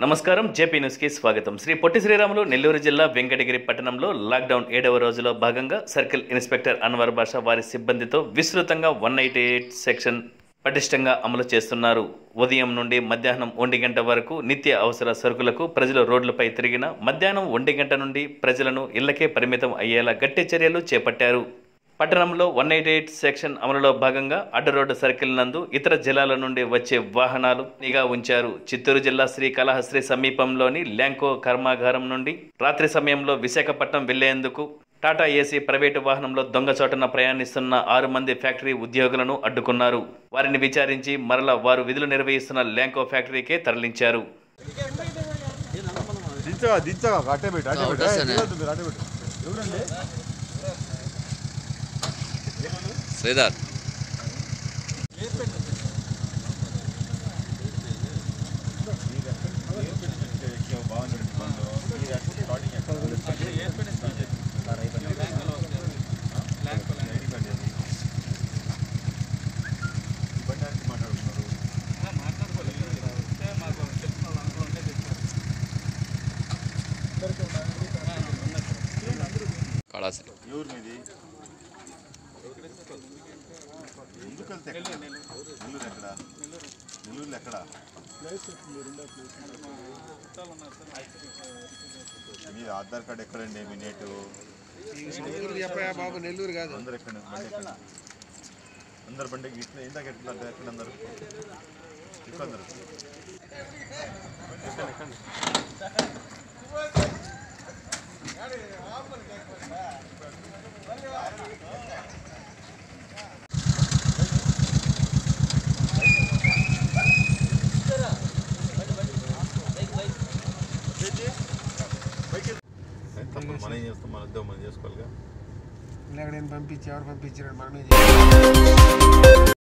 నమస్కారం జేపీ న్యూస్కి స్వాగతం శ్రీ పొట్టి శ్రీరాములు నెల్లూరు జిల్లా వెంకటగిరి పట్టణంలో లాక్డౌన్ ఏడవ రోజులో భాగంగా సర్కిల్ ఇన్స్పెక్టర్ అన్వర్ బాషా వారి సిబ్బందితో విస్తృతంగా వన్ ఎయిటీ ఎయిట్ సెక్షన్ పటిష్టంగా అమలు చేస్తున్నారు ఉదయం నుండి మధ్యాహ్నం ఒంటి గంట వరకు నిత్య అవసర సరుకులకు ప్రజలు రోడ్లపై తిరిగిన మధ్యాహ్నం ఒంటి గంట నుండి ప్రజలను ఇళ్లకే పరిమితం అయ్యేలా గట్టి చర్యలు చేపట్టారు పట్టణంలో వన్ ఎయిటీ ఎయిట్ సెక్షన్ అమలులో భాగంగా అడ్డు రోడ్డు సర్కిల్ నందు ఇతర జిల్లాల నుండి వచ్చే వాహనాలు నిఘా ఉంచారు చిత్తూరు జిల్లా శ్రీకాళహస్తి సమీపంలోని ల్యాంకో కర్మాగారం నుండి రాత్రి సమయంలో విశాఖపట్నం వెళ్లేందుకు టాటా ఏసీ ప్రైవేటు వాహనంలో దొంగచోటన ప్రయాణిస్తున్న ఆరు మంది ఫ్యాక్టరీ ఉద్యోగులను అడ్డుకున్నారు వారిని విచారించి మరల వారు విధులు నిర్వహిస్తున్న ల్యాంకో ఫ్యాక్టరీకే తరలించారు దించగా దించగా అట్టే పెట్టు అట్టే పెట్టు వస్తానే. ఏ, మీరు అట్టే పెట్టు ఎవరండి శ్రీధర్ బాగుంది బండ్లు. మీరు ఎక్కడ స్టార్టింగ్ ఎక్కడ? ఐడి కార్డ్ ఏది? ఈ బండి నుంచి మాట్లాడుతున్నారు కళాశాల ఎవరు మీది ఎందుకు వెళ్తే ఎక్కడ? నెల్లూరు ఎక్కడ నెల్లూరులో ఎక్కడ మీ ఆధార్ కార్డ్ ఎక్కడండి మీ నేటు నెల్లూరు చెప్పయా బాబు నెల్లూరు కాదు అందరు ఎక్కడ బండి ఎక్కడ అందరు బండి ఇట్లా ఇందాక ఎట్లా ఎక్కడ అందరు ఎక్కువ అందరు తప్పదు మనం ఏం చేస్తాం మన ఉద్యోగం మనం చేసుకోవాలిగా లేక నేను పంపించి ఎవరు పంపించారు మనమే చేయాలి.